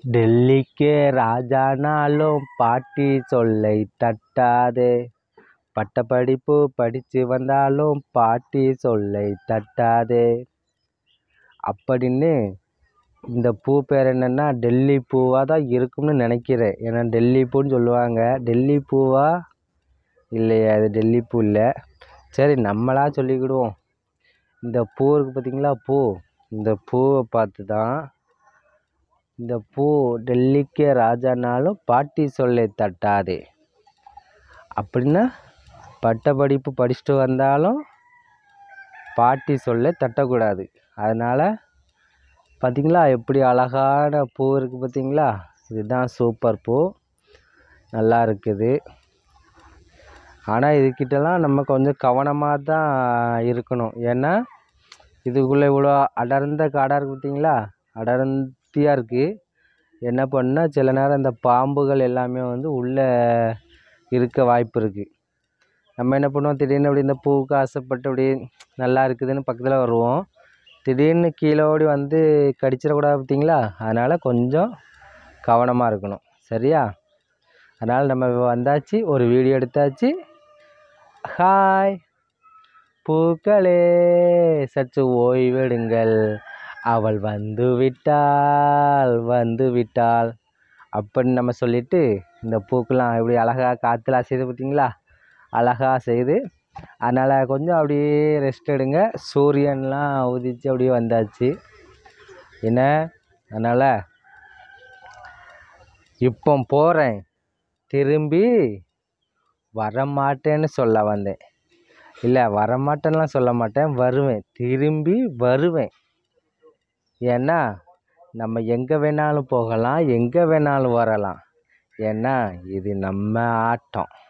டெல்லிக்கே ராஜானாலும் பாட்டி சொல்லை தட்டாதே பட்டப்படிப்பு படித்து வந்தாலும் பாட்டி சொல்லை தட்டாதே அப்படின்னு இந்த பூ பேர் என்னென்னா டெல்லி பூவாக தான் இருக்கும்னு நினைக்கிறேன் ஏன்னா டெல்லி பூன்னு சொல்லுவாங்க டெல்லி பூவா இல்லையா அது டெல்லி பூ இல்லை சரி நம்மளா சொல்லிக்கிடுவோம் இந்த பூ இருக்குது பார்த்தீங்களா பூ இந்த பூவை பார்த்து தான் இந்த பூ டெல்லிக்கே ராஜானாலும் பாட்டி சொல்லை தட்டாதே அப்படின்னா பட்டப்படிப்பு படிச்சுட்டு வந்தாலும் பாட்டி சொல்லை தட்டக்கூடாது அதனால் பார்த்தீங்களா எப்படி அழகான பூ இருக்குது பார்த்தீங்களா இதுதான் சூப்பர் பூ நல்லா இருக்குது ஆனால் இதுக்கிட்டலாம் நம்ம கொஞ்சம் கவனமாக தான் இருக்கணும் ஏன்னா இதுக்குள்ளே இவ்வளோ அடர்ந்த காடாக இருக்குது பார்த்தீங்களா அடர்த்தியாக இருக்குது என்ன பண்ணால் சில நேரம் இந்த பாம்புகள் எல்லாமே வந்து உள்ளே இருக்க வாய்ப்பு இருக்குது நம்ம என்ன பண்ணுவோம் திடீர்னு அப்படி இந்த பூவுக்கு ஆசைப்பட்டு அப்படி நல்லா இருக்குதுன்னு பக்கத்தில் வருவோம் திடீர்னு கீழே ஓடி வந்து கடிச்சிடக்கூடாது பார்த்தீங்களா அதனால் கொஞ்சம் கவனமாக இருக்கணும் சரியா அதனால் நம்ம வந்தாச்சு ஒரு வீடியோ எடுத்தாச்சு ஹாய் பூக்களே சற்று ஓய்வெடுங்கள் அவள் வந்து விட்டாள் வந்து விட்டாள் அப்படின்னு நம்ம சொல்லிட்டு இந்த பூக்கெல்லாம் எப்படி அழகாக காற்றுல அசையுது பார்த்தீங்களா அழகாக செய்து அதனால் கொஞ்சம் அப்படியே ரெஸ்ட் எடுங்க சூரியன்லாம் உதிச்சு அப்படியே வந்தாச்சு என்ன அதனால் இப்போ போகிறேன் திரும்பி வரமாட்டேன்னு சொல்ல வந்தேன் இல்லை வரமாட்டேன்லாம் சொல்ல மாட்டேன் வருவேன் திரும்பி வருவேன் ஏன்னா நம்ம எங்கே வேணாலும் போகலாம் எங்கே வேணாலும் வரலாம் ஏன்னா இது நம்ம ஆட்டம்